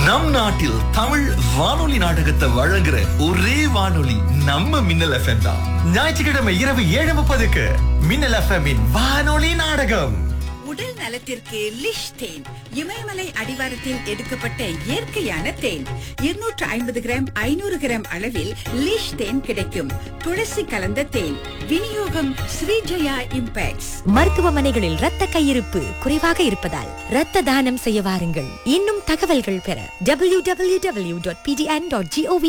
நம் நாட்டில் தமிழ் வானொலி நாடகத்தை வழங்குற ஒரே வானொலி நம்ம மின்னல் எஃப்எம் தான் ஞாயிற்றுக்கிழமை இரவு ஏழு முப்பதுக்கு மின்னல் எஃப்எம் வானொலி நாடகம் உடல் நலத்திற்கு லிஷ் தேன் இமயமலை அடிவாரத்தில் எடுக்கப்பட்ட இயற்கையான தேன் இருநூற்று ஐம்பது கிராம் ஐநூறு கிராம் அளவில் லிஷ் தேன் கிடைக்கும் துளசி கலந்த தேன் விநியோகம் ஸ்ரீஜயா இம்பேக்ட்ஸ் மருத்துவமனைகளில் இரத்த கையிருப்பு குறைவாக இருப்பதால் இரத்த தானம் செய்ய வாருங்கள் இன்னும் தகவல்கள் பெற www.pdn.gov